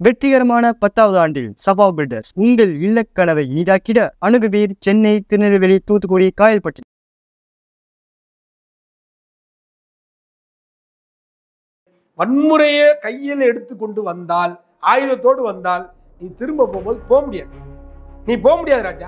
வெற்றிகரமான பத்தாவது ஆண்டில் சபா பில்டர்ஸ் உங்கள் இல்லக்கனவை இனிதாக்கிட அணுகுவீர் சென்னை திருநெல்வேலி தூத்துக்குடி காயல்பட்டி வன்முறையை கையில் எடுத்து கொண்டு வந்தால் ஆயுதத்தோடு வந்தால் நீ திரும்ப போகும்போது போக முடியாது நீ போக முடியாது ராஜா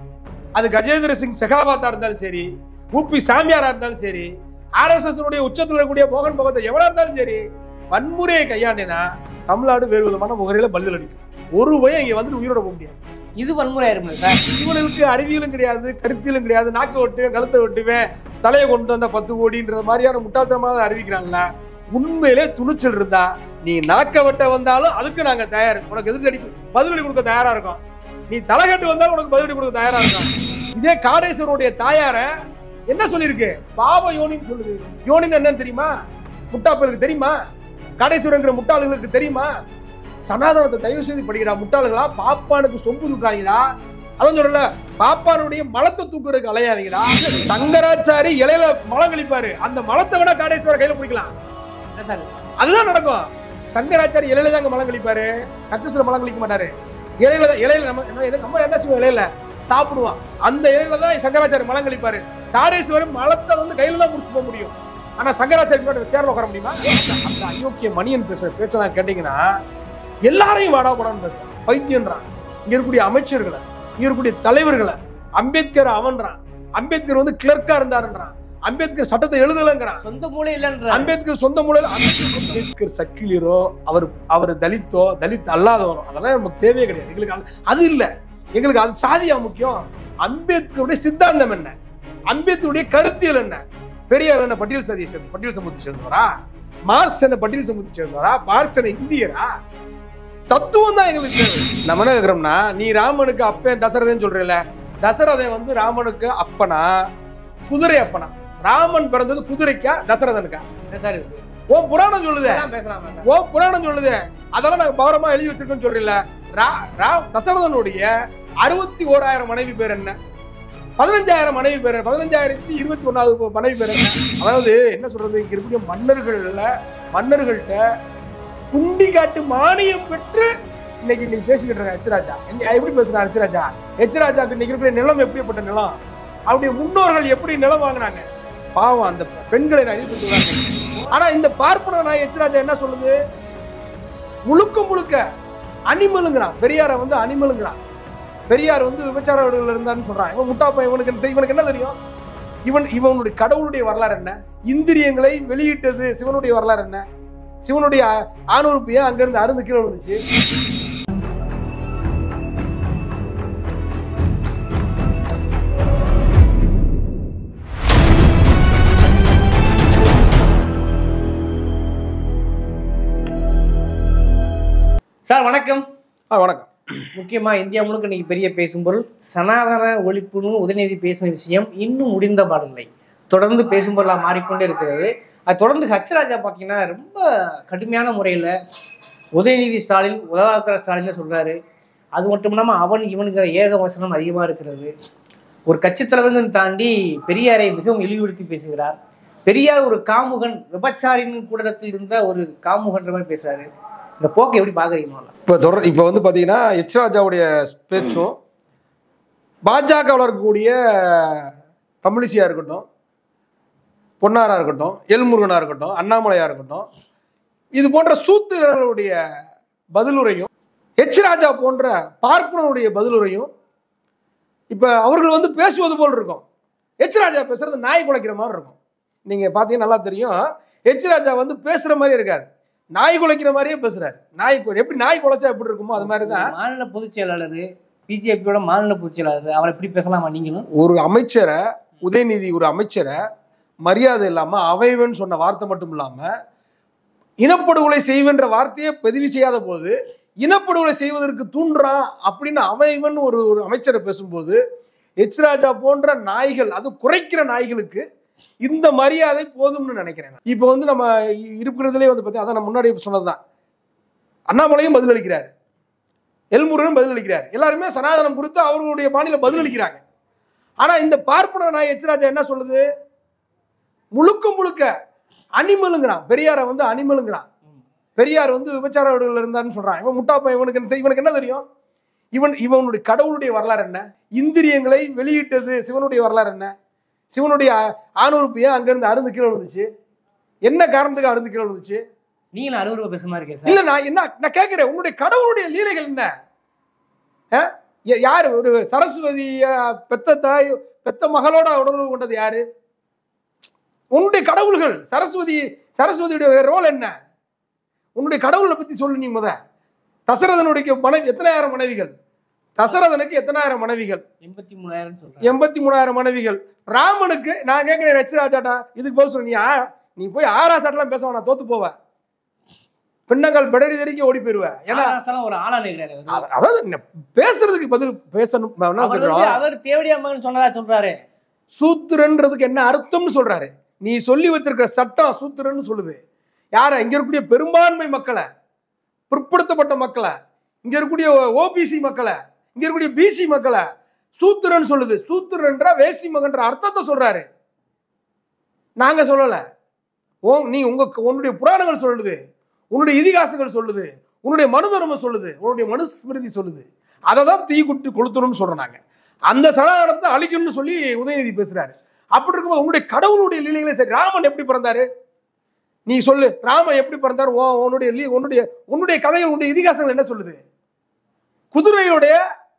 அது கஜேந்திர சிங் செகாபாத்தா இருந்தாலும் சரி ஊபி சாமியாரா இருந்தாலும் சரி ஆர்எஸ்எஸ் உச்சத்தில் இருக்கக்கூடிய மோகன் பகவத் எவனா இருந்தாலும் சரி வன்முறையை கையாண்டினா தமிழ்நாடு வேறு விதமான முகரையில பதில் அடிக்கும் ஒரு பயம் இங்க வந்து உயிரோட போக முடியாது இது வன்முறை ஆயிருமே சார் இவனுக்கு அறிவியலும் கிடையாது கருத்தியலும் கிடையாது நாக்கை ஒட்டுவேன் கழுத்தை ஒட்டுவேன் தலையை கொண்டு வந்த பத்து கோடின்ற மாதிரியான முட்டாள்தனமாக அறிவிக்கிறான்ல உண்மையிலே துணிச்சல் இருந்தா நீ நாக்க வெட்ட வந்தாலும் அதுக்கு நாங்க தயார் உனக்கு எதிர்த்து பதிலடி கொடுக்க தயாரா இருக்கோம் நீ தலைகட்டு வந்தாலும் உனக்கு பதிலடி கொடுக்க தயாரா இருக்கோம் இதே காடேஸ்வரனுடைய தாயார என்ன சொல்லியிருக்கு பாவ யோனின்னு சொல்லுது யோனின்னு என்னன்னு தெரியுமா முட்டாப்பலுக்கு தெரியுமா காடேஸ்வரங்கிற முட்டாளுகளுக்கு தெரியுமா சனாதனத்தை தயவு செய்து படிக்கிறா முட்டாளுகளா பாப்பானுக்கு சொம்பு தூக்காதீங்களா அதான் சொல்லல பாப்பானுடைய மலத்தை தூக்குறதுக்கு அலையாதீங்களா சங்கராச்சாரி இலையில மலம் கழிப்பாரு அந்த மலத்தை விட காடேஸ்வரர் கையில பிடிக்கலாம் என்ன சார் அதுதான் நடக்கும் சங்கராச்சாரி இலையில தாங்க மலம் கழிப்பாரு கக்குசுல மலம் கழிக்க மாட்டாரு இலையில தான் இலையில நம்ம என்ன- நம்ம என்ன செய்வோம் இலையில சாப்பிடுவோம் அந்த இலையில தான் சங்கராச்சாரி மலம் கழிப்பாரு காடேஸ்வரர் மலத்தை வந்து கையில தான் முடிச்சு போக முடியும் ஆனா சங்கராச்சாரி முன்னாடி சேர்ல உட்கார முடியுமா அந்த அயோக்கிய மணியன் பேசுற பேச்செல்லாம் கேட்டீங்கன்னா எல்லாரையும் வாடா போடான்னு பேசுறான் பைத்தியன்றான் இங்க இருக்கக்கூடிய அமைச்சர்களை இங்க இருக்கக்கூடிய தலைவர்களை அம்பேத்கர் அவன்றான் அம்பேத்கர் வந்து கிளர்க்கா இருந்தாருன்றான் அம்பேத்கர் சட்டத்தை எழுதலைங்கிறான் சொந்த மூளை இல்லைன்ற அம்பேத்கர் சொந்த மூலையில அம்பேத்கர் அம்பேத்கர் சக்கிலியரோ அவர் அவர் தலித்தோ தலித் அல்லாதவரோ அதெல்லாம் நமக்கு தேவையே கிடையாது எங்களுக்கு அது அது இல்ல எங்களுக்கு அது சாதியா முக்கியம் அம்பேத்கருடைய சித்தாந்தம் என்ன அம்பேத்கருடைய கருத்தியல் என்ன பெரியார் என்ன பட்டியல் சாதியை சேர்ந்த பட்டியல் சமூகத்தை சேர்ந்தவரா மார்க்ஸ் என்ன பட்டியல் சமூகத்தை சேர்ந்தவரா மார்க்ஸ் என்ன இந்தியரா தத்துவம் தான் எங்களுக்கு தேவை நம்ம என்ன கேக்குறோம்னா நீ ராமனுக்கு அப்பன் தசரதன் சொல்றல தசரதன் வந்து ராமனுக்கு அப்பனா குதிரை அப்பனா ராமன் பிறந்தது குதிரைக்கா தசரதனுக்கா என்ன சார் இருக்கு ஓ புராணம் சொல்லுது இதெல்லாம் பேசலாமா சார் ஓ புராணம் சொல்லுது அதெல்லாம் நாங்க பவரமா எழுதி வச்சிருக்கோம்னு சொல்றீங்களா ரா ரா தசரதனுடைய அறுபத்தி ஓராயிரம் மனைவி பேர் என்ன பதினஞ்சாயிரம் மனைவி பேர் என்ன? பதினஞ்சாயிரத்தி இருபத்தி ஒன்னாவது மனைவி பேர் என்ன அதாவது என்ன சொல்றது இங்க இருக்கக்கூடிய மன்னர்கள்ல மன்னர்கள்ட்ட குண்டி காட்டு மானியம் பெற்று இன்னைக்கு நீ பேசிக்கிட்டு இருக்க எச்ராஜா எங்க- எப்படி பேசுறான் எச்ராஜா எச்ராஜாக்கு இன்னைக்கு இருக்கிற நிலம் எப்படிப்பட்ட நிலம் அவருடைய முன்னோர்கள் எப்படி நிலம் வாங்கினாங்க பாவம் அந்த பெண்களை நான் எழுதி கொடுத்துருக்காங்க ஆனா இந்த பார்ப்பன நாய் எச்ராஜா என்ன சொல்லுது முழுக்க முழுக்க அனிமலுங்கிறான் பெரியாரை வந்து அனிமலுங்கிறான் பெரியார் வந்து விபச்சார வீடுகள் இருந்தாருன்னு சொல்றான் இவன் முட்டாப்பன் இவனுக்கு என்ன- இவனுக்கு என்ன தெரியும் இவன் இவனுடைய கடவுளுடைய வரலாறு என்ன இந்திரியங்களை வெளியிட்டது சிவனுடைய வரலாறு என்ன சிவனுடைய ஆ- ஆணுறுப்பு ஏன் அங்கிருந்து அருந்து கீழே வந்துச்சு சார் வணக்கம் ஆ வணக்கம் முக்கியமா இந்தியா முழுக்க இன்னைக்கு பெரிய பேசும் பொருள் சனாதன ஒழிப்புன்னு உதயநிதி பேசின விஷயம் இன்னும் முடிந்த பாடில்லை தொடர்ந்து பேசும் பொருளாக மாறிக்கொண்டே இருக்கிறது அது தொடர்ந்து ஹச் ராஜா பார்த்தீங்கன்னா ரொம்ப கடுமையான முறையில் உதயநிதி ஸ்டாலின் உதவாக்கிற ஸ்டாலின் சொல்றாரு அது மட்டும் இல்லாமல் அவன் இவனுங்கிற ஏக வசனம் அதிகமாக இருக்கிறது ஒரு கட்சி தலைவர்கள் தாண்டி பெரியாரை மிகவும் இழிவுபடுத்தி பேசுகிறார் பெரியார் ஒரு காமுகன் விபச்சாரின் கூடத்தில் இருந்த ஒரு காமுகன்ற மாதிரி பேசுறாரு இந்த போக்கை எப்படி பாக்குறீங்க முதல்ல? இப்போ தொடர் இப்போ வந்து பார்த்தீங்கன்னா எச் ராஜாவுடைய பேச்சும் பாஜகவில் இருக்கக்கூடிய தமிழிசையாக இருக்கட்டும் பொன்னாரா இருக்கட்டும் எல்முருகனா இருக்கட்டும் அண்ணாமலையா இருக்கட்டும் இது போன்ற சூத்திரர்களுடைய பதிலுரையும் எச் ராஜா போன்ற பார்ப்பனருடைய பதிலுரையும் இப்போ அவர்கள் வந்து பேசுவது போல் இருக்கும் எச் ராஜா பேசுறது நாய் குலைக்கிற மாதிரி இருக்கும் நீங்கள் பார்த்தீங்கன்னா நல்லா தெரியும் எச் ராஜா வந்து பேசுகிற மாதிரி இருக்காது நாய் குலைக்கிற மாதிரியே பேசுறாரு நாய் கு- எப்படி நாய் குலைச்சா எப்படி இருக்குமோ அது மாதிரி தான் மாநில பொதுச் செயலாளர் பிஜேபியோட மாநில பொதுச் செயலாளர் அவரை எப்படி பேசலாமா நீங்களும் ஒரு அமைச்சரை உதயநிதி ஒரு அமைச்சரை மரியாதை இல்லாம அவைவன் சொன்ன வார்த்தை மட்டும் இல்லாம இனப்படுகொலை செய்வென்ற வார்த்தையை பதிவு செய்யாத போது இனப்படுகொலை செய்வதற்கு தூண்டுறான் அப்படின்னு அவைவன் ஒரு ஒரு அமைச்சரை பேசும்போது எச் ராஜா போன்ற நாய்கள் அது குறைக்கிற நாய்களுக்கு இந்த மரியாதை போதும்னு நினைக்கிறேன் நான். இப்போ வந்து நம்ம இ- இருக்கிறதுலே வந்து பார்த்தீங்கன்னா அதான் நான் முன்னாடி சொன்னதுதான் அண்ணாமலையும் பதிலளிக்கிறார் எல்முருகன் பதிலளிக்கிறார் எல்லாருமே சனாதனம் குறித்து அவர்களுடைய பாணியில பதிலளிக்கிறாங்க ஆனா இந்த பார்ப்பன நாய் எச்ராஜா என்ன சொல்லுது முழுக்க முழுக்க அனிமலுங்கிறான் பெரியாரை வந்து அனிமலுங்கிறான் பெரியார் வந்து விபச்சார வீடுகள் இருந்தாருன்னு சொல்றான் இவன் முட்டாப்பன் இவனுக்கு என்ன தெ- இவனுக்கு என்ன தெரியும் இவன் இவனுடைய கடவுளுடைய வரலாறு என்ன இந்திரியங்களை வெளியிட்டது சிவனுடைய வரலாறு என்ன சிவனுடைய ஆ- ஆணுறுப்பு ஏன் அங்கிருந்து அருந்து கீழே விழுந்துச்சு என்ன காரணத்துக்கு அருந்து கீழே விழுந்துச்சு நீங்களும் அறுவருவா பேசுற மாதிரி இருக்கே சார் இல்ல நான் என்ன நான் கேட்கிறேன் உன்னுடைய கடவுளுடைய லீலைகள் என்ன அஹ்? யா- யாரு ஒரு சரஸ்வதி அஹ், பெத்த தாய் பெத்த மகளோட உடலுறவு கொண்டது யாரு உன்னுடைய கடவுள்கள் சரஸ்வதி சரஸ்வதியுடைய ரோல் என்ன உன்னுடைய கடவுளை பத்தி சொல்லு நீ முத தசரதனுடைய மனைவி எத்தனாயிரம் மனைவிகள் தசரதனுக்கு எத்தனாயிரம் மனைவிகள் எண்பத்தி மூணாயிரம் சொல்றேன் எண்பத்தி மூணாயிரம் மனைவிகள் ராமனுக்கு நான் கேட்கிறேன் ரச்சிராஜாட்டா இதுக்கு போல் சொல்லு நீ ஆ- நீ போய் ஆராசாட்டெல்லாம் பேச வேணாம் தோத்து போவ பின்னங்கள் பெடரி தெரிக்க ஓடி போயிருவ ஏன்னா ஆனாலும் ஒரு ஆளா நினைக்கிறாரு அவரு. அத- அதாவது என்ன பேசுறதுக்கு பதில் பேசணும் நான் என்ன அவர் வந்து கேக்குறோம்? அவர் தேவடியா மகன் சொன்னதா சொல்றாரு சூத்திரன்றதுக்கு என்ன அர்த்தம்னு சொல்றாரு நீ சொல்லி வச்சிருக்கிற சட்டம் சூத்திரன்னு சொல்லுது யார இங்க இருக்கக்கூடிய பெரும்பான்மை மக்களை பிற்படுத்தப்பட்ட மக்களை இங்க இருக்கக்கூடிய ஓபிசி மக்களை இங்க இருக்கக்கூடிய பிசி மக்களை சூத்திரன்னு சொல்லுது சூத்திரன்ற வேசி மகன்ற அர்த்தத்தை சொல்றாரு நாங்க சொல்லல ஓ நீ உங்க உன்னுடைய புராணங்கள் சொல்லுது உன்னுடைய இதிகாசங்கள் சொல்லுது உன்னுடைய மனுதர்மம் சொல்லுது உன்னுடைய மனுஸ்மிருதி சொல்லுது அதை தான் தீ குட்டி கொளுத்தணும்னு சொல்றோம் நாங்க அந்த சனாதனத்தை அழிக்கணும்னு சொல்லி உதயநிதி பேசுறாரு அப்படி இருக்கும்போது உன்னுடைய கடவுளுடைய லீலைகளே சரி ராமன் எப்படி பிறந்தாரு நீ சொல்லு ராமன் எப்படி பிறந்தாரு ஓ உன்னுடைய லீ உன்னுடைய உன்னுடைய கதைகள் உன்னுடைய இதிகாசங்கள் என்ன சொல்லுது குதிரையோடைய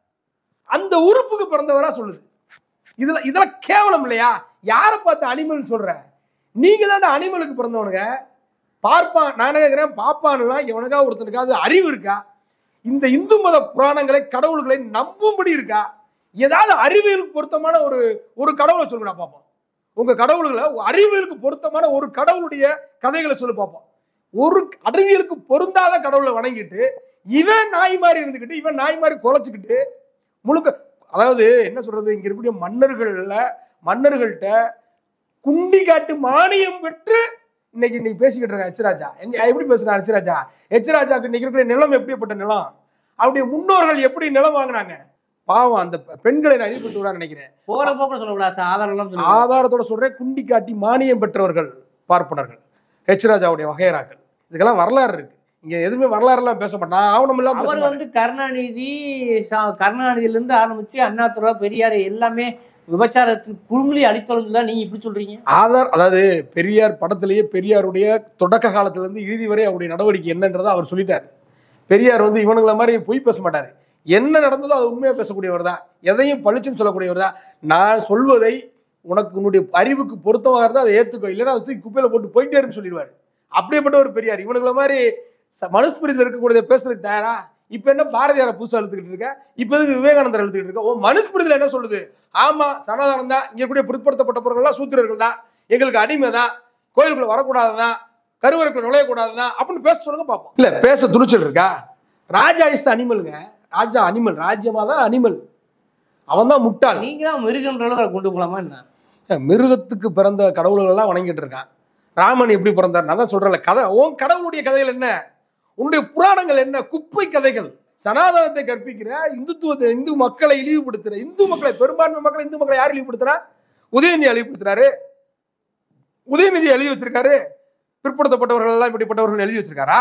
அந்த உறுப்புக்கு பிறந்தவரா சொல்லுது இதுல இதெல்லாம் கேவலம் இல்லையா யாரை பார்த்து அனிமல் சொல்ற நீங்க தானே அனிமலுக்கு பிறந்தவனுங்க பார்ப்பான் நான் கேட்கிறேன் பாப்பான்லாம் எவனுக்கா ஒருத்தனுக்கா அது அறிவு இருக்கா இந்த இந்து மத புராணங்களை கடவுள்களை நம்பும்படி இருக்கா ஏதாவது அறிவியலுக்கு பொருத்தமான ஒரு ஒரு கடவுளை சொல்லுடா பார்ப்போம் உங்க கடவுள்களை அறிவியலுக்கு பொருத்தமான ஒரு கடவுளுடைய கதைகளை சொல்லி பார்ப்போம் ஒரு அறிவியலுக்கு பொருந்தாத கடவுளை வணங்கிட்டு இவன் நாய் மாதிரி இருந்துக்கிட்டு இவன் நாய் மாதிரி குலைச்சிக்கிட்டு முழுக்க அதாவது என்ன சொல்றது இங்க இருக்கக்கூடிய மன்னர்கள்ல மன்னர்கள்ட்ட குண்டி காட்டு மானியம் பெற்று இன்னைக்கு இன்னைக்கு பேசிக்கிட்டு இருக்கான் எச்ராஜா எங்க எப்படி பேசுறான் எச்ராஜா எச்ராஜாக்கு இன்னைக்கு இருக்கிற நிலம் எப்படிப்பட்ட நிலம் அவருடைய முன்னோர்கள் எப்படி நிலம் வாங்கினாங்க பாவம் அந்த பெ- பெண்களை நான் இழிவுபடுத்த விடான்னு நினைக்கிறேன் போற போக்குல சொல்லக்கூடாது சார் ஆதாரம் எல்லாம் சொல்லுங்க ஆதாரத்தோட சொல்றேன் குண்டி காட்டி மானியம் பெற்றவர்கள் பார்ப்பனர்கள் ஹெச்ராஜாவுடைய வகையராக்கள் இதுக்கெல்லாம் வரலாறு இருக்கு இங்க எதுவுமே வரலாறு எல்லாம் பேச மாட்டேன் நான் ஆவணம் இல்லாம பேச அவர் மாட்டேன். வந்து கருணாநிதி சா- கருணாநிதியில இருந்து ஆரம்பிச்சு அண்ணாதுரை பெரியார் எல்லாமே விபச்சாரத்தின் குழுமலி அடித்தொழிஞ்சு தான் நீங்க இப்படி சொல்றீங்க ஆதார் அதாவது பெரியார் படத்திலேயே பெரியாருடைய தொடக்க காலத்துல இருந்து இறுதி வரை அவருடைய நடவடிக்கை என்னன்றதை அவர் சொல்லிட்டார் பெரியார் வந்து இவனுங்கள மாதிரி பொய் பேச மாட்டாரு என்ன நடந்ததோ அது உண்மையா பேசக்கூடியவர் தான் எதையும் பளிச்சுன்னு சொல்லக்கூடியவர் தான் நான் சொல்வதை உனக்கு உன்னுடைய அறிவுக்கு பொருத்தமாக இருந்தால் அதை ஏற்றுக்கோ இல்லைன்னா அதை தூக்கி குப்பையில போட்டு போயிட்டே இருன்னு சொல்லிடுவார் அப்படியேப்பட்ட ஒரு பெரியார் இவனுங்கள மாதிரி ச- மனுஸ்மிருதியில் இருக்கக்கூடியதை பேசுறதுக்கு தயாரா இப்போ என்ன பாரதியாரை புதுசாக எழுத்துக்கிட்டு இருக்க இப்போ எதுக்கு விவேகானந்தர் எழுத்துக்கிட்டு இருக்க ஓ மனுஸ்மிருதியில் என்ன சொல்லுது ஆமா சனாதனம் தான் இங்க கூடிய பிற்படுத்தப்பட்டவர்கள்லாம் சூத்திரர்கள் தான் எங்களுக்கு அடிமை தான் கோயிலுக்குள்ள வரக்கூடாதுதான் கருவறைக்குள்ள நுழையக்கூடாதுதான் அப்படின்னு பேச சொல்லுங்க பார்ப்போம் இல்ல பேச துணிச்சல் இருக்கா ராஜா இஸ் அனிமலுங்க ராஜா அனிமல் ராஜ்யமா தான் அனிமல் அவன் தான் முட்டாள் நீங்க தான் மிருகன்ற அளவுக்கு கொண்டு போலாமா என்ன மிருகத்துக்கு பிறந்த கடவுள்கள் எல்லாம் வணங்கிட்டு இருக்கான் ராமன் எப்படி பிறந்தார் நான் தான் சொல்றேன்ல கதை உன் கடவுளுடைய கதைகள் என்ன உன்னுடைய புராணங்கள் என்ன குப்பை கதைகள் சனாதனத்தை கற்பிக்கிற இந்துத்துவத்தை இந்து மக்களை இழிவுபடுத்துற இந்து மக்களை பெரும்பான்மை மக்களை இந்து மக்களை யார் இழிவுபடுத்துறா உதயநிதி இழிவுபடுத்துறாரு உதயநிதி எழுதி வச்சிருக்காரு பிற்படுத்தப்பட்டவர்கள் எல்லாம் இப்படிப்பட்டவர்கள் எழுதி வச்சிருக்காரா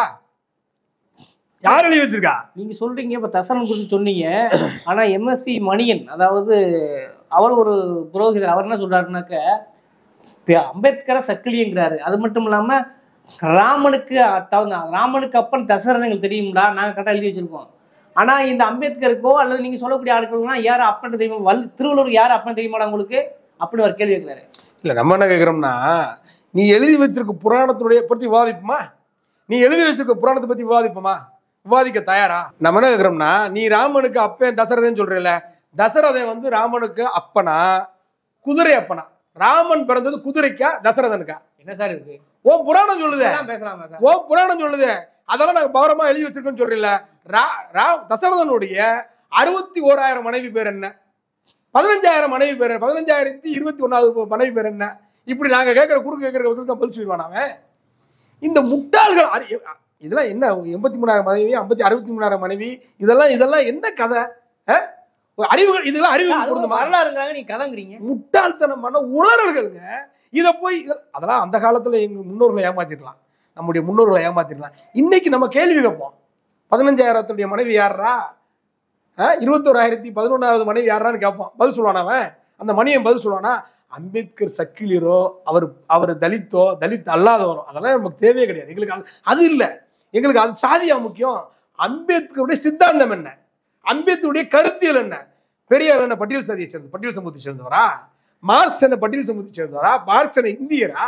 யார் எழுதி வச்சிருக்கா நீங்க சொல்றீங்க இப்ப தசரன் குறித்து சொன்னீங்க ஆனா எம்எஸ்பி மணியன் அதாவது அவர் ஒரு புரோகிதர் அவர் என்ன சொல்றாருனாக்க இப்ப அம்பேத்கரை சக்கிலிங்கிறாரு அது மட்டும் இல்லாம ராமனுக்கு தகுந்த ராமனுக்கு அப்பன் தசரன் எங்களுக்கு தெரியும்டா நாங்க கரெக்டாக எழுதி வச்சிருக்கோம் ஆனா இந்த அம்பேத்கருக்கோ அல்லது நீங்க சொல்லக்கூடிய ஆட்கள்லாம் யார் அப்பன் தெரியுமா வல் திருவள்ளுவர் யார் அப்பன் தெரியுமாடா உங்களுக்கு அப்படி ஒரு கேள்வி கேட்கிறாரு இல்ல நம்ம என்ன கேட்குறோம்னா நீ எழுதி வச்சிருக்க புராணத்தினுடைய பத்தி விவாதிப்போமா நீ எழுதி வச்சிருக்க புராணத்தை பத்தி விவாதிப்போமா விவாதிக்க தயாரா நம்ம என்ன கேட்குறோம்னா நீ ராமனுக்கு அப்பன் தசரதன் சொல்றல தசரதன் வந்து ராமனுக்கு அப்பனா குதிரை அப்பனா ராமன் பிறந்தது குதிரைக்கா தசரதனுக்கா என்ன சார் இருக்கு ஓ புராணம் சொல்லுதே இதெல்லாம் பேசலாமா சார் ஓ புராணம் சொல்லுது அதெல்லாம் நாங்க பவரமா எழுதி வச்சிருக்கோம்னு சொல்றீல்ல ரா ரா தசரதனுடைய அறுபத்தி ஓராயிரம் மனைவி பேர் என்ன பதினஞ்சாயிரம் மனைவி பேர் என்ன? பதினஞ்சாயிரத்தி இருபத்தி ஒன்னாவது மனைவி பேர் என்ன இப்படி நாங்க கேட்கிற குறுக்கு கேட்கிற பதில் பதில் சொல்லிடுவான் அவன் இந்த முட்டாள்கள் அறி- இதெல்லாம் என்ன எண்பத்தி மூணாயிரம் மனைவி ஐம்பத்தி அறுபத்தி மூணாயிரம் மனைவி இதெல்லாம் இதெல்லாம் என்ன கதை அஹ்? ஒரு அறிவுகள் இதெல்லாம் அறிவுகள் அது பொருந்துமா வரலாறுங்கிறாங்க நீங்க கதங்குறீங்க முட்டாள்தனமான உளறல்கள்ங்க இதை போய் இத- அதெல்லாம் அந்த காலத்துல எங்க முன்னோர்களை ஏமாத்திடலாம் நம்முடைய முன்னோர்களை ஏமாத்திடலாம் இன்னைக்கு நம்ம கேள்வி கேட்போம் பதினஞ்சாயிரத்துடைய மனைவி யாரா இருபத்தோராயிரத்தி பதினொன்றாவது மனைவி யாரான்னு கேட்போம் பதில் சொல்லுவானா அவன் அந்த மணியன் பதில் சொல்லுவானா அம்பேத்கர் சக்கிலியரோ அவர் அவர் தலித்தோ தலித் அல்லாதவரோ அதெல்லாம் நமக்கு தேவையே கிடையாது எங்களுக்கு அது அது இல்லை எங்களுக்கு அது சாதியா முக்கியம் அம்பேத்கருடைய சித்தாந்தம் என்ன அம்பேத்கருடைய கருத்தியல் என்ன பெரியார் என்ன பட்டியல் சாதியை சேர்ந்த பட்டியல் சமூகத்தை சேர்ந்தவரா மார்க்ஸ் என்ன பட்டியல் சமூகத்தை சேர்ந்தவரா மார்க்ஸ் என்ன இந்தியரா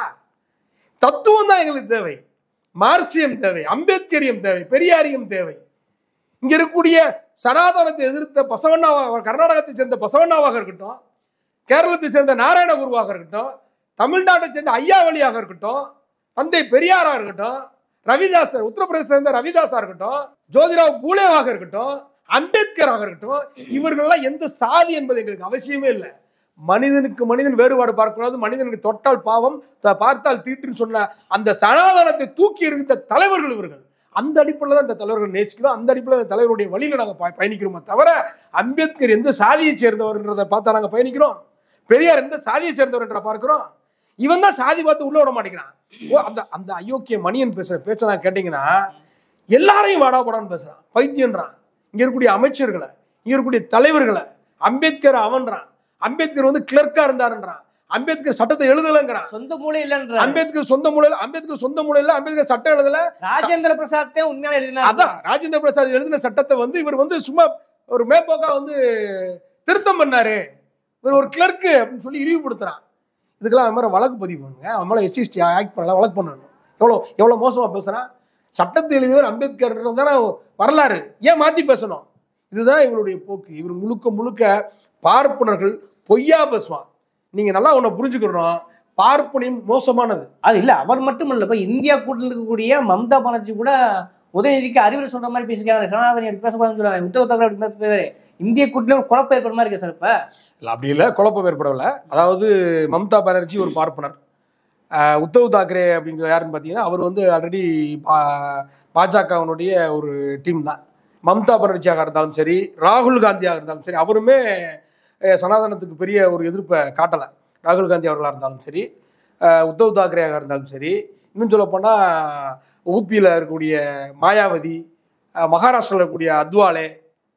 தத்துவம் தான் எங்களுக்கு தேவை மார்க்சியம் தேவை அம்பேத்கரியம் தேவை பெரியாரியம் தேவை இங்க இருக்கக்கூடிய சனாதனத்தை எதிர்த்த பசவண்ணாவாக கர்நாடகத்தை சேர்ந்த பசவண்ணாவாக இருக்கட்டும் கேரளத்தை சேர்ந்த நாராயணகுருவாக இருக்கட்டும் தமிழ்நாட்டை சேர்ந்த ஐயாவளியாக இருக்கட்டும் தந்தை பெரியாராக இருக்கட்டும் ரவிதாசர் உத்தரப்பிரதேச சேர்ந்த ரவிதாஸா இருக்கட்டும் ஜோதிராவ் பூலேவாக இருக்கட்டும் அம்பேத்கராக இருக்கட்டும் இவர்கள்லாம் எந்த சாதி என்பது எங்களுக்கு அவசியமே இல்லை மனிதனுக்கு மனிதன் வேறுபாடு பார்க்கக்கூடாது மனிதனுக்கு தொட்டால் பாவம் த- பார்த்தால் தீட்டுன்னு சொன்ன அந்த சனாதனத்தை தூக்கி எறிந்த தலைவர்கள் இவர்கள் அந்த அடிப்படையில் தான் இந்த தலைவர்கள் நேசிக்கிறோம் அந்த அடிப்படையில் இந்த தலைவருடைய வழியில நாங்கள் ப- பயணிக்கிறோமே தவிர அம்பேத்கர் எந்த சாதியை சேர்ந்தவர்ன்றதை பார்த்தா நாங்கள் பயணிக்கிறோம் பெரியார் எந்த சாதியை சேர்ந்தவர் என்ற பார்க்கிறோம் இவன் தான் சாதி பார்த்து உள்ள விட மாட்டேங்கிறான் ஓ அந்த அந்த அயோக்கிய மணியன் பேசுற பேச்ச நான் கேட்டீங்கன்னா எல்லாரையும் வாடா போடான்னு பேசுறான் பைத்தியன்றான் இங்க இருக்கக்கூடிய அமைச்சர்களை இங்க இருக்கக்கூடிய தலைவர்களை அம்பேத்கர் அவன்றான் அம்பேத்கர் வந்து கிளர்க்கா இருந்தாருன்றான் அம்பேத்கர் சட்டத்தை எழுதலைங்கிறான் சொந்த மூளை இல்லைன்ற அம்பேத்கர் சொந்த மூலையில அம்பேத்கர் சொந்த மூலையில அம்பேத்கர் சட்டம் எழுதல ராஜேந்திர பிரசாத் தான் உண்மையான எழுதினார் அதான் ராஜேந்திர பிரசாத் எழுதின சட்டத்தை வந்து இவர் வந்து சும்மா ஒரு மேம்போக்கா வந்து திருத்தம் பண்ணாரு இவர் ஒரு கிளர்க்கு அப்படின்னு சொல்லி இழிவுபடுத்துறான் இதுக்கெல்லாம் அவன் மேல வழக்கு பதிவு பண்ணுங்க அவன் மேல எஸ்சிஎஸ்டி ஆக்ட் பண்ணலாம் வழக்கு பண்ணணும் எவ்வளோ எவ்வளோ மோசமா பேசுறான் சட்டத்தை எழுதியவர் அம்பேத்கர் தானே வரலாறு ஏன் மாத்தி பேசணும் இதுதான் இவருடைய போக்கு இவர் முழுக்க முழுக்க பார்ப்பனர்கள் பொய்யா பேசுவான் நீங்க நல்லா உன்னை புரிஞ்சுக்கணும் பார்ப்பனியம் மோசமானது அது இல்ல அவர் மட்டும் இல்ல இப்ப இந்தியா கூட்டில் இருக்கக்கூடிய மம்தா பானர்ஜி கூட உதயநிதிக்கு அறிவுரை சொல்ற மாதிரி பேசிக்கிறாங்க சனாதனி அப்படி பேசக்கூடாதுன்னு சொல்றாங்க உத்தவ தாக்கரே அப்படி பேசுறாரு இந்திய கூட்டில ஒரு குழப்பம் ஏற்படுற மாதிரி இருக்கு சார் இப்ப இல்லை அப்படி இல்லை குழப்பம் ஏற்படவில்லை அதாவது மம்தா பானர்ஜி ஒரு பார்ப்பனர் ஆஹ் உத்தவ் தாக்கரே அப்படிங்கிற யாருன்னு பார்த்தீங்கன்னா அவர் வந்து ஆல்ரெடி பா பாஜகவினுடைய ஒரு டீம் தான் மம்தா பானர்ஜியாக இருந்தாலும் சரி ராகுல் காந்தியாக இருந்தாலும் சரி அவருமே அஹ், சனாதனத்துக்கு பெரிய ஒரு எதிர்ப்பை காட்டலை ராகுல் காந்தி அவர்களாக இருந்தாலும் சரி ஆஹ் உத்தவ் தாக்கரேயாக இருந்தாலும் சரி இன்னும் சொல்லப்போனால் ஊபியில் இருக்கக்கூடிய மாயாவதி ஆஹ் மகாராஷ்டிராவில் இருக்கக்கூடிய அத்வாலே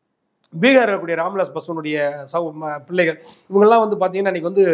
பீகார் இருக்கக்கூடிய ராம்விலாஸ் பஸ்வனுடைய சௌ ம- பிள்ளைகள் இவங்கெல்லாம் வந்து பார்த்தீங்கன்னா இன்னைக்கு வந்து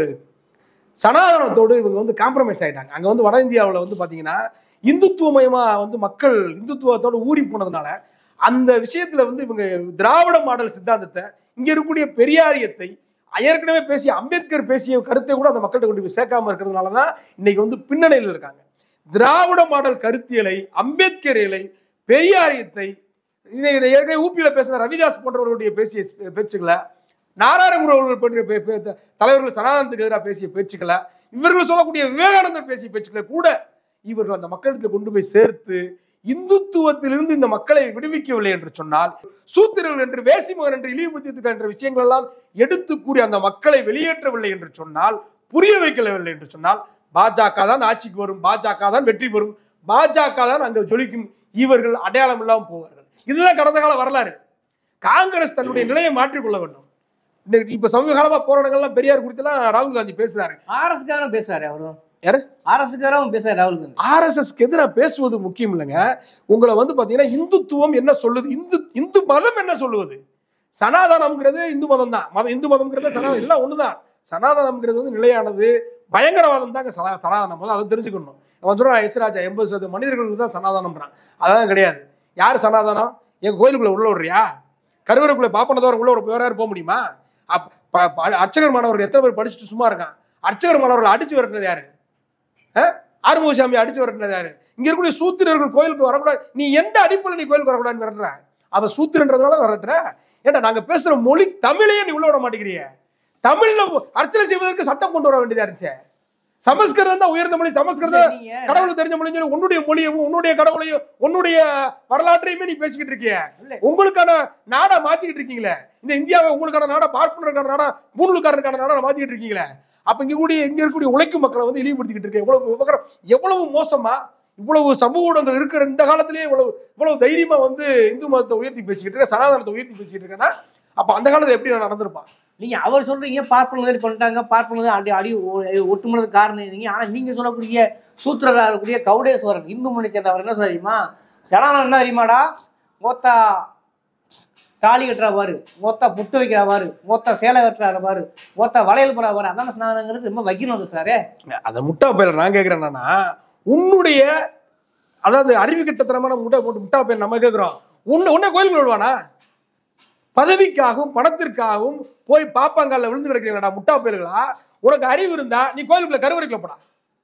சனாதனத்தோடு இவங்க வந்து காம்ப்ரமைஸ் ஆயிட்டாங்க அங்கே வந்து வட இந்தியாவில் வந்து பார்த்தீங்கன்னா இந்துத்துவமயமாக வந்து மக்கள் இந்துத்துவத்தோடு ஊறி போனதுனால அந்த விஷயத்தில் வந்து இவங்க திராவிட மாடல் சித்தாந்தத்தை இங்கே இருக்கக்கூடிய பெரியாரியத்தை ஏற்கனவே பேசிய அம்பேத்கர் பேசிய கருத்தை கூட அந்த மக்கள்கிட்ட கொண்டு போய் சேர்க்காம இருக்கிறதுனால தான் இன்னைக்கு வந்து பின்னணியில் இருக்காங்க திராவிட மாடல் கருத்தியலை அம்பேத்கரியலை பெரியாரியத்தை இன்னைக்கு ஏற்கனவே ஊபியில பேசின ரவிதாஸ் போன்றவர்களுடைய பேசிய ஸ்- பேச்சுக்களை நாராயணகுரு அவர்கள் பற்றிய பே- பே- த- தலைவர்கள் சனாதனத்துக்கு எதிராக பேசிய பேச்சுக்களை இவர்கள் சொல்லக்கூடிய விவேகானந்தர் பேசிய பேச்சுக்களை கூட இவர்கள் அந்த மக்களிடத்தில் கொண்டு போய் சேர்த்து இந்துத்துவத்திலிருந்து இந்த மக்களை விடுவிக்கவில்லை என்று சொன்னால் சூத்திரர்கள் என்று வேசிமகன் என்று இழிவுபடுத்தி என்ற விஷயங்கள் எல்லாம் எடுத்து கூறி அந்த மக்களை வெளியேற்றவில்லை என்று சொன்னால் புரிய வைக்கவில்லை என்று சொன்னால் பாஜக தான் ஆட்சிக்கு வரும் பாஜக தான் வெற்றி பெறும் பாஜக தான் அங்க ஜொலிக்கும் இவர்கள் அடையாளம் இல்லாமல் போவார்கள் இதுதான் கடந்த கால வரலாறு காங்கிரஸ் தன்னுடைய நிலையை மாற்றிக்கொள்ள வேண்டும் இன்னைக்கு இப்ப சமீப காலமா போராட்டங்கள்லாம் பெரியார் குறித்தெல்லாம் ராகுல் காந்தி பேசுறாரு ஆர்எஸ் காரன் பேசுறாரு அவரும் யாரு? ஆர்எஸ் காரன் பேசுறாரு ராகுல் காந்தி ஆர்எஸ்எஸ்க்கு எதிராக பேசுவது முக்கியம் இல்லைங்க உங்களை வந்து பாத்தீங்கன்னா இந்துத்துவம் என்ன சொல்லுது இந்து இந்து மதம் என்ன சொல்லுவது சனாதனம்ங்கிறது இந்து மதம் தான் மதம் இந்து மதம்ங்கிறது சனாதனம் எல்லாம் ஒண்ணுதான் சனாதனம்ங்கிறது வந்து நிலையானது பயங்கரவாதம் தாங்க சனா சனாதனம் முதல்ல அதை தெரிஞ்சுக்கணும் அவன் சொல்றான் எஸ் ராஜா எண்பது சதவீதம் மனிதர்களுக்கு தான் சனாதனம்ன்றான் அதான் கிடையாது யார் சனாதனம் எங்க கோயிலுக்குள்ள உள்ள விடுறியா கருவறைக்குள்ள பாப்பனதவரம் உள்ள ஒரு யாரும் போக முடியுமா அப்- ப- ப- அர்ச்சகர் மாணவர்கள் எத்தனை பேர் படிச்சுட்டு சும்மா இருக்கான் அர்ச்சகர் மாணவர்கள் அடிச்சு விரட்டினது யாரு ஆறுமுகசாமி அடிச்சு விரட்டினது யாரு இங்க இருக்கக்கூடிய சூத்திரர்கள் கோயிலுக்கு வரக்கூடாது நீ எந்த அடிப்படையில் நீ கோயிலுக்கு வரக்கூடாதுன்னு விரட்டுற அவன் சூத்திரன்றதுனால விரட்டுற ஏன்டா நாங்க பேசுற மொழி தமிழையே நீ உள்ள விட மாட்டேங்கிறிய தமிழ்ல அர்ச்சனை செய்வதற்கு சட்டம் கொண்டு வர வேண்டியதா இருந்துச்சு சமஸ்கிருதம் தான் உயர்ந்த மொழி சமஸ்கிருதம் நீங்க கடவுளுக்கு தெரிஞ்ச மொழின்னு சொல்லி உன்னுடைய மொழியையும் உன்னுடைய கடவுளையும் உன்னுடைய வரலாற்றையுமே நீ பேசிக்கிட்டு இருக்கிய இல்ல. உங்களுக்கான நாடா மாத்திக்கிட்டு இருக்கீங்களே இந்த இந்தியாவை உங்களுக்கான நாடா பார்ப்பனருக்கான நாடா மூணுக்காரனுக்கான நாடா மாத்திக்கிட்டு இருக்கீங்களே அப்ப இங்க கூடிய இங்க இருக்கக்கூடிய உழைக்கும் மக்களை வந்து இழிவுபடுத்திக்கிட்டு இருக்க எவ்வளவு விவகாரம் எவ்வளவு மோசமா இவ்வளவு சமூக ஊடகங்கள் இருக்கிற இந்த காலத்திலேயே இவ்வளவு இவ்வளவு தைரியமா வந்து இந்து மதத்தை உயர்த்தி பேசிக்கிட்டு இருக்க சனாதனத்தை உயர்த்தி பேசிக்கிட்டு இருக்கேன்னா அப்ப அந்த காலத்துல எப்படி நான் நடந்திருப்பான் நீங்க அவர் சொல்றீங்க பார்ப்பனர்கள் பண்ணிட்டாங்க பார்ப்பனர்கள் அடி அடி ஒ- ஒட்டுமொத்த காரணம் நீங்க ஆனா நீங்க சொல்லக்கூடிய சூத்திரராக இருக்கக்கூடிய கவுடேஸ்வரன் இந்து மணி சேர்ந்தவர் என்ன சொல்ல தெரியுமா ஜனானம் என்ன தெரியுமாடா மொத்தா தாலி கட்டுறா பாரு மொத்தா புட்டு வைக்கிறா பாரு மொத்தா சேலை கட்டுறா பாரு மொத்தா வளையல் போறா பாரு அதான் ஸ்நானங்கிறது ரொம்ப வகினம் சாரே அதை முட்டா பயில நான் கேட்கிறேன் என்னன்னா உன்னுடைய அதாவது அறிவு கிட்டத்தனமான முட்டை போட்டு முட்டா பயிர் நம்ம கேட்கிறோம் உன்னை உன்னை கோயிலுக்கு விடுவானா பதவிக்காகவும் பணத்திற்காகவும் போய் பாப்பாங்கால விழுந்து கிடக்கிறீங்களா முட்டா பயிர்களா உனக்கு அறிவு இருந்தா நீ கோயிலுக்குள்ள கருவறைக்குள்ள போடா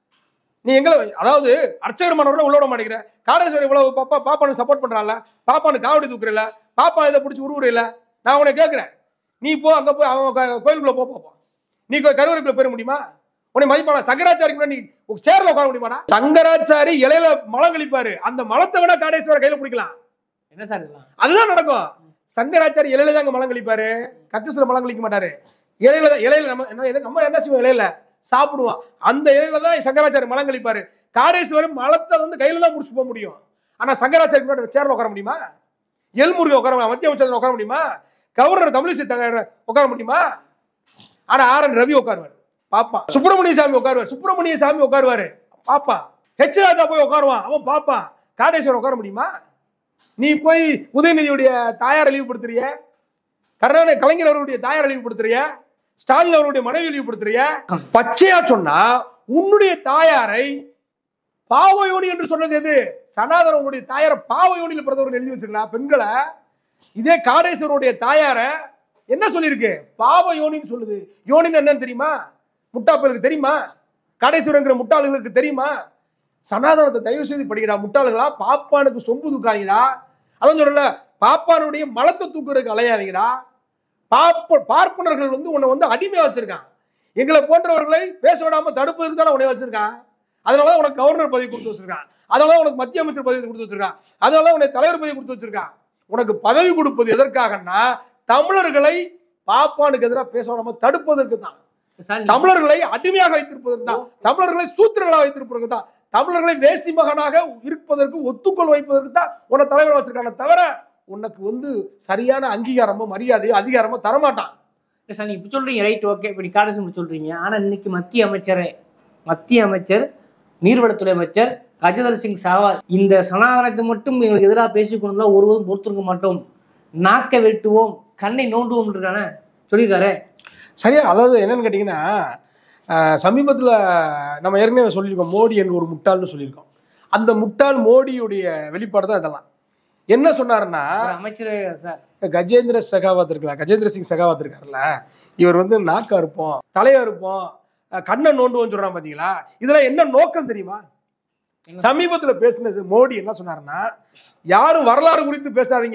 நீ எங்களை அதாவது அர்ச்சகர் மனோட உள்ள விட மாட்டேங்கிற காடேஸ்வரர் இவ்வளவு பாப்பா பாப்பானுக்கு சப்போர்ட் பண்றான்ல பாப்பானுக்கு காவடி தூக்குறல பாப்பா இதை பிடிச்சி உருவுறல நான் உன்னை கேட்கிறேன் நீ போ அங்க போய் அவன் க- கோயிலுக்குள்ள போ பாப்பா நீ கோ- கருவறைக்குள்ள போயிட முடியுமா உன்னை மதிப்பான சங்கராச்சாரிக்கு முன்னாடி நீ சேர்ல உட்கார முடியுமாடா சங்கராச்சாரி இலையில மலம் கழிப்பாரு அந்த மலத்தை விட காடேஸ்வரர் கையில பிடிக்கலாம் என்ன சார் இதெல்லாம் அதுதான் நடக்கும் சங்கராச்சாரி இலையில தாங்க மலம் கழிப்பாரு கக்குசுல மலம் கழிக்க மாட்டாரு இலையில தான் இலையில நம்ம என்ன என்ன- நம்ம என்ன செய்வோம் இலையில சாப்பிடுவோம் அந்த இலையில தான் சங்கராச்சாரி மலம் கழிப்பாரு காடேஸ்வரர் மலத்தை வந்து கையில தான் முடிச்சு போக முடியும் ஆனா சங்கராச்சாரி முன்னாடி சேர்ல உட்கார முடியுமா எல்முருகன் உட்கார முடியுமா மத்திய அமைச்சர் உட்கார முடியுமா கவர்னர் தமிழிசை தலைவர் உட்கார முடியுமா ஆனா ஆர் என் ரவி உட்காருவார் பாப்பான் சுப்பிரமணிய சாமி உட்காருவார் சுப்பிரமணிய சாமி உட்காருவாரு பாப்பான் ஹெச் ராஜா போய் உட்காருவான் அவன் பாப்பான் காடேஸ்வரர் உட்கார முடியுமா நீ போய் உதயநிதியுடைய தாயார் இழிவுபடுத்துறிய கருணாநிதி கலைஞர் அவருடைய தாயார் இழிவுபடுத்துறிய ஸ்டாலின் அவருடைய மனைவி இழிவுபடுத்துறிய பச்சையா சொன்னா உன்னுடைய தாயாரை பாவயோனி என்று சொன்னது எது சனாதன உன்னுடைய தாயாரை பாவயோனியில் பிறந்தவர்கள் எழுதி வச்சிருக்கலாம் பெண்களை இதே காடேஸ்வரருடைய தாயார என்ன சொல்லியிருக்கு பாவ யோனின்னு சொல்லுது யோனின்னு என்னன்னு தெரியுமா முட்டாப்பலுக்கு தெரியுமா காடேஸ்வரங்கிற முட்டாளுகளுக்கு தெரியுமா சனாதனத்தை தயவு செய்து படிக்கிறா முட்டாளுகளா பாப்பானுக்கு சொம்பு தூக்காதீங்கடா அதான் சொல்லல பாப்பானுடைய மலத்தை தூக்குறதுக்கு அலையாதீங்கடா பாப்ப பார்ப்பனர்கள் வந்து உன்னை வந்து அடிமையா வச்சிருக்கான் எங்களை போன்றவர்களை பேச விடாம தடுப்பதற்கு தானே உன்னை வச்சிருக்கான் அதனால தான் உனக்கு கவர்னர் பதவி கொடுத்து வச்சிருக்கான் அதனால தான் உனக்கு மத்திய அமைச்சர் பதவி கொடுத்து வச்சிருக்கான் அதனால தான் உனக்கு தலைவர் பதவி கொடுத்து வச்சிருக்கான் உனக்கு பதவி கொடுப்பது எதற்காகன்னா தமிழர்களை பாப்பானுக்கு எதிராக பேச விடாம தடுப்பதற்கு தான் சார் தமிழர்களை அடிமையாக வைத்திருப்பதற்கு தான் தமிழர்களை சூத்திரர்களாக வைத்திருப்பதற்கு தான் தமிழர்களை வேசி மகனாக இருப்பதற்கு ஒத்துக்கொள் வைப்பதற்கு தான் உன்னை தலைவர் வச்சிருக்கான தவிர உனக்கு வந்து சரியான அங்கீகாரமோ மரியாதையோ அதிகாரமோ தரமாட்டான் சார் நீங்க இப்படி சொல்றீங்க ரைட் ஓகே இப்படி காடேசன் இப்படி சொல்றீங்க ஆனா இன்னைக்கு மத்திய அமைச்சரே மத்திய அமைச்சர் நீர்வளத்துறை அமைச்சர் கஜேந்திர சிங் சாவாத் இந்த சனாதனத்தை மட்டும் எங்களுக்கு எதிராக பேசிக் கொண்டா ஒருவரும் பொறுத்திருக்க மாட்டோம் நாக்கை வெட்டுவோம் கண்ணை நோண்டுவோம் இருக்கானே சொல்லியிருக்காரு சரியா அதாவது என்னன்னு கேட்டிங்கன்னா சமீபத்தில் நம்ம ஏற்கனவே சொல்லியிருக்கோம் மோடி என்று ஒரு முட்டாள்னு சொல்லியிருக்கோம் அந்த முட்டாள் மோடியுடைய வெளிப்பாடு தான் இதெல்லாம் என்ன சொன்னாருன்னா ஒரு அமைச்சரே சார் கஜேந்திர செகாவத் இருக்குல்ல கஜேந்திர சிங் செகாவத் இருக்காருல்ல இவர் வந்து நாக்கா இருப்போம் தலையா இருப்போம் அஹ் கண்ணை நோண்டுவோம்னு சொல்றான் பாத்தீங்களா இதெல்லாம் என்ன நோக்கம் தெரியுமா என்ன? சமீபத்துல பேசினது மோடி என்ன சொன்னாருன்னா யாரும் வரலாறு குறித்து பேசாதீங்க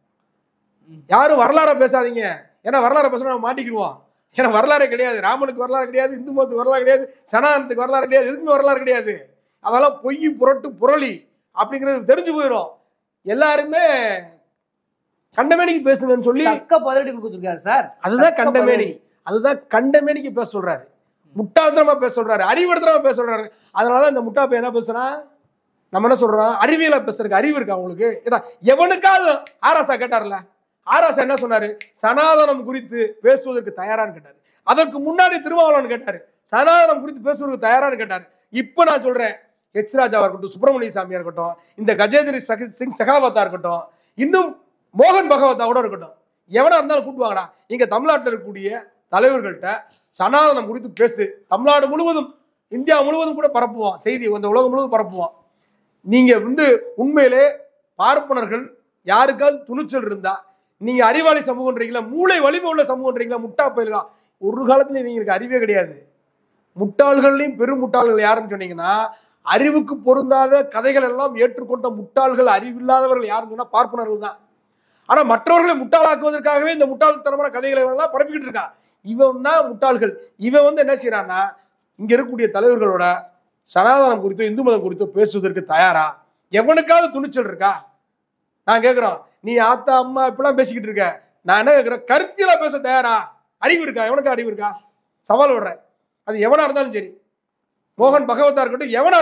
யாரும் வரலாற பேசாதீங்க ஏன்னா வரலாறு பேசினா நம்ம மாட்டிக்கிடுவோம் ஏன்னா வரலாறே கிடையாது ராமனுக்கு வரலாறு கிடையாது இந்து மதத்துக்கு வரலாறு கிடையாது சனாதனத்துக்கு வரலாறு கிடையாது எதுக்குமே வரலாறு கிடையாது அதெல்லாம் பொய் புரட்டு புரளி அப்படிங்கிறது தெரிஞ்சு போயிடும் எல்லாருமே கண்டமேனிக்கு பேசுங்கன்னு சொல்லி தக்க பதிலடி கொடுத்துருக்காரு சார் அதுதான் தக்க கண்டமேனி பதிலடி. அதுதான் கண்டமேனிக்கு பேச சொல்றாரு முட்டாள்தனமா பேச சொல்றாரு அறிவுறுத்தனமா பேச சொல்றாரு அதனாலதான் இந்த முட்டா பையன் என்ன பேசுறான் நம்ம என்ன சொல்றோம் அறிவியலா பேசுறதுக்கு அறிவு இருக்கா அவங்களுக்கு ஏன்னா எவனுக்காவது ஆராசா கேட்டார்ல ஆராசா என்ன சொன்னாரு சனாதனம் குறித்து பேசுவதற்கு தயாரான்னு கேட்டாரு அதற்கு முன்னாடி திருமாவளவன் கேட்டாரு சனாதனம் குறித்து பேசுவதற்கு தயாரான்னு கேட்டாரு இப்ப நான் சொல்றேன் ஹெச் ராஜாவா இருக்கட்டும் சுப்பிரமணிய சாமியா இருக்கட்டும் இந்த கஜேந்திர சக- சிங் செகாவத்தா இருக்கட்டும் இன்னும் மோகன் பகவத்தா கூட இருக்கட்டும் எவனா இருந்தாலும் கூட்டுவாங்கடா இங்க தமிழ்நாட்டில் இருக்கக்கூடிய தலைவர்கள்ட்ட சனாதனம் குறித்து பேசு தமிழ்நாடு முழுவதும் இந்தியா முழுவதும் கூட பரப்புவோம் செய்தி இந்த உலகம் முழுவதும் பரப்புவோம் நீங்க வந்து உண்மையிலே பார்ப்பனர்கள் யாருக்காவது துணிச்சல் இருந்தா நீங்க அறிவாளி சமூகன்றீங்களா மூளை வலிமை உள்ள சமூகன்றீங்களா முட்டா பயிர்களா ஒரு காலத்துல இவங்களுக்கு அறிவே கிடையாது முட்டாள்கள்லையும் பெரும் முட்டாள்கள் யாருன்னு சொன்னீங்கன்னா அறிவுக்கு பொருந்தாத கதைகள் எல்லாம் ஏற்றுக்கொண்ட முட்டாள்கள் அறிவில்லாதவர்கள் யாருன்னு சொன்னா பார்ப்பனர்கள் தான் ஆனா மற்றவர்களை முட்டாளாக்குவதற்காகவே இந்த முட்டாள்தனமான கதைகளை எல்லாம் பரப்பிக்கிட்டு இருக்கான் இவன் தான் முட்டாள்கள் இவன் வந்து என்ன செய்யறான்னா இங்க இருக்கக்கூடிய தலைவர்களோட சனாதனம் குறித்தோ இந்து மதம் குறித்தோ பேசுவதற்கு தயாரா எவனுக்காவது துணிச்சல் இருக்கா நான் கேட்குறோம் நீ ஆத்தா அம்மா இப்படிலாம் பேசிக்கிட்டு இருக்க நான் என்ன கேட்குறேன் கருத்தியலா பேச தயாரா அறிவு இருக்கா எவனுக்கு அறிவு இருக்கா சவால் விடுறேன் அது எவனா இருந்தாலும் சரி மோகன் பகவத்தா இருக்கட்டும் எவனா இருக்கட்டும்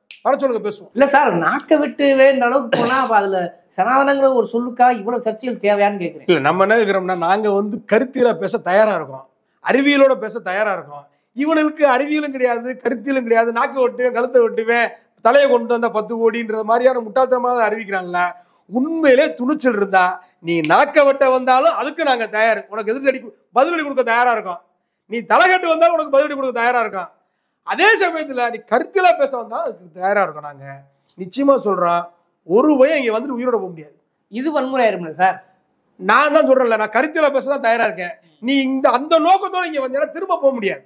வர சொல்லுங்க பேசுவோம் இல்ல சார் நாக்க விட்டு வேண்ட அளவுக்கு போனா அப்ப அதுல சனாதனங்கிற ஒரு சொல்லுக்கா இவ்வளவு சர்ச்சைகள் தேவையான்னு கேக்குறேன் இல்ல நம்ம என்ன கேட்கிறோம்னா நாங்க வந்து கருத்தியலா பேச தயாரா இருக்கோம் அறிவியலோட பேச தயாரா இருக்கோம் இவனுக்கு அறிவியலும் கிடையாது கருத்தியலும் கிடையாது நாக்கு வெட்டுவேன் கழுத்தை வெட்டுவேன் தலையை கொண்டு வந்த பத்து கோடின்ற மாதிரியான முட்டாள்தனமாக அறிவிக்கிறான்ல உண்மையிலே துணிச்சல் இருந்தா நீ நாக்க வெட்ட வந்தாலும் அதுக்கு நாங்க தயார் உனக்கு எதிர்த்தடி பதிலடி கொடுக்க தயாரா இருக்கோம் நீ தலைகட்டு வந்தாலும் உனக்கு பதிலடி கொடுக்க தயாரா இருக்கோம் அதே சமயத்துல நீ கருத்தியலா பேச வந்தாலும் அதுக்கு தயாரா இருக்கோம் நாங்க நிச்சயமா சொல்றோம் ஒரு பயம் இங்க வந்துட்டு உயிரோட போக முடியாது இது வன்முறை ஆயிருமில்ல சார் நான் தான் சொல்றேன்ல நான் கருத்தியல பேச தான் தயாரா இருக்கேன் நீ இந்த அந்த நோக்கத்தோட இங்க வந்தீங்கன்னா திரும்ப போக முடியாது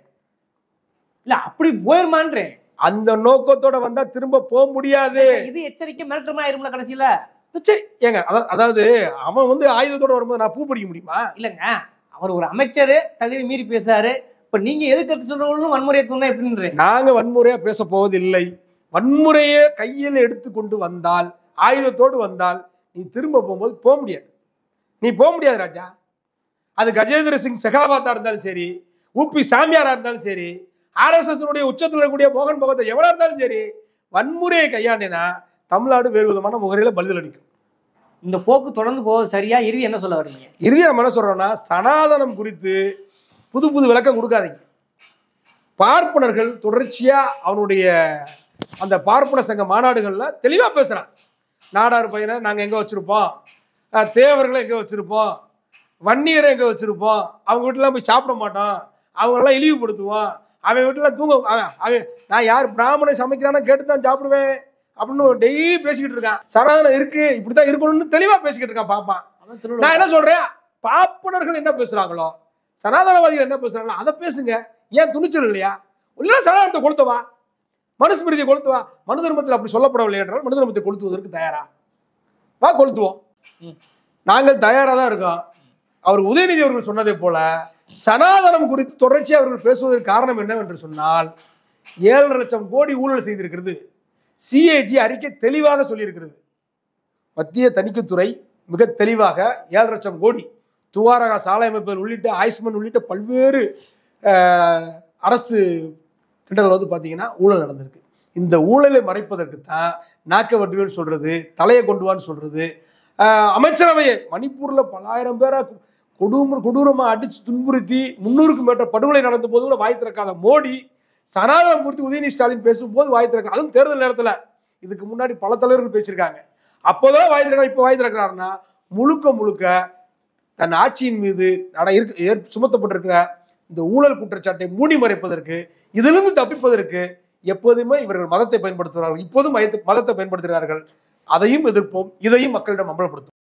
இல்ல அப்படி போயிருமான்றேன் அந்த நோக்கத்தோட வந்தா திரும்ப போக முடியாது இது எச்சரிக்கை மிரட்டமா ஆயிரும்ல கடைசியில சரி ஏங்க அதா- அதாவது அவன் வந்து ஆயுதத்தோட வரும்போது நான் பூ பிடிக்க முடியுமா இல்லங்க அவர் ஒரு அமைச்சர் தகுதி மீறி பேசுறாரு இப்ப நீங்க எதுக்கு சொல்றவங்களும் வன்முறையை தூண்டா எப்படின்றேன் நாங்க வன்முறையா பேச போவதில்லை வன்முறையை கையில் எடுத்து கொண்டு வந்தால் ஆயுதத்தோடு வந்தால் நீ திரும்ப போகும்போது போக முடியாது நீ போக முடியாது ராஜா அது கஜேந்திர சிங் செகாபாத்தா இருந்தாலும் சரி ஊபி சாமியாரா இருந்தாலும் சரி ஆர்எஸ்எஸ் உச்சத்தில் இருக்கக்கூடிய மோகன் பகவத் எவனா இருந்தாலும் சரி வன்முறையை கையாண்டினா தமிழ்நாடு வேறு விதமான முகரையில பதில் அளிக்கும் இந்த போக்கு தொடர்ந்து போவது சரியா இறுதி என்ன சொல்ல வரீங்க இறுதியா நம்ம என்ன சொல்றோம்னா சனாதனம் குறித்து புது புது விளக்கம் கொடுக்காதீங்க பார்ப்பனர்கள் தொடர்ச்சியா அவனுடைய அந்த பார்ப்பன சங்க மாநாடுகள்ல தெளிவா பேசுறான் நாடார் பையனை நாங்க எங்க வச்சிருப்போம் அஹ் தேவர்களை எங்க வச்சிருப்போம் வன்னியரை எங்க வச்சிருப்போம் அவங்க வீட்டுலாம் போய் சாப்பிட மாட்டோம் அவங்களெல்லாம் இழிவுபடுத்துவோம் அவன் வீட்டுல தூங்க அவன் அவன் நான் யார் பிராமணன் சமைக்கிறானோ கேட்டு தான் சாப்பிடுவேன் அப்படின்னு டெய்லி பேசிக்கிட்டு இருக்கான் சனாதனம் இருக்கு இப்படித்தான் இருக்கணும்னு தெளிவா பேசிக்கிட்டு இருக்கான் பாப்பான் அவன் திருவள்ளுவர் நான் என்ன சொல்றேன் பாப்பனர்கள் என்ன பேசுறாங்களோ சனாதனவாதிகள் என்ன பேசுறாங்களோ அதை பேசுங்க ஏன் துணிச்சல் இல்லையா இல்ல சனாதனத்தை கொளுத்தவா மனுஸ்மிருதியை கொளுத்துவா மனு தர்மத்தில் அப்படி சொல்லப்படவில்லை என்றால் மனு தர்மத்தை கொளுத்துவதற்கு தயாரா வா கொளுத்துவோம் ம். நாங்கள் தயாரா தான் இருக்கோம் அவர் உதயநிதி அவர்கள் சொன்னதை போல சனாதனம் குறித்து தொடர்ச்சியாக அவர்கள் பேசுவதற்கு காரணம் என்னவென்று சொன்னால் ஏழரை லட்சம் கோடி ஊழல் செய்திருக்கிறது சிஏஜி அறிக்கை தெளிவாக சொல்லியிருக்கிறது மத்திய தணிக்கைத்துறை மிக தெளிவாக ஏழு லட்சம் கோடி துவாரகா சாலை அமைப்புகள் உள்ளிட்ட ஆயுஷ்மன் உள்ளிட்ட பல்வேறு அஹ், அரசு திட்டங்கள் வந்து பார்த்தீங்கன்னா ஊழல் நடந்திருக்கு இந்த ஊழலை மறைப்பதற்கு தான் நாக்க வட்டுவேன்னு சொல்றது தலையை கொண்டு வான்னு சொல்றது அஹ், அமைச்சரவையை மணிப்பூர்ல பலாயிரம் பேரை கொடூர கொடூரமா அடிச்சு துன்புறுத்தி முன்னூறுக்கும் மேற்பட்ட படுகொலை நடந்த போது கூட வாய் திறக்காத மோடி சனாதனம் குறித்து உதயநிதி ஸ்டாலின் பேசும்போது வாய் திறக்க அதுவும் தேர்தல் நேரத்துல இதுக்கு முன்னாடி பல தலைவர்கள் பேசியிருக்காங்க அப்போதான் வாய் திறக்க இப்போ வாய் திறக்கிறாருன்னா முழுக்க முழுக்க தன் ஆட்சியின் மீது நட இருக்கு ஏற்- சுமத்தப்பட்டிருக்கிற இந்த ஊழல் குற்றச்சாட்டை மூடி மறைப்பதற்கு இதிலிருந்து தப்பிப்பதற்கு எப்போதுமே இவர்கள் மதத்தை பயன்படுத்துகிறார்கள் இப்போதும் மதத்தை மதத்தை பயன்படுத்துகிறார்கள் அதையும் எதிர்ப்போம் இதையும் மக்களிடம் அமல்படுத்தும்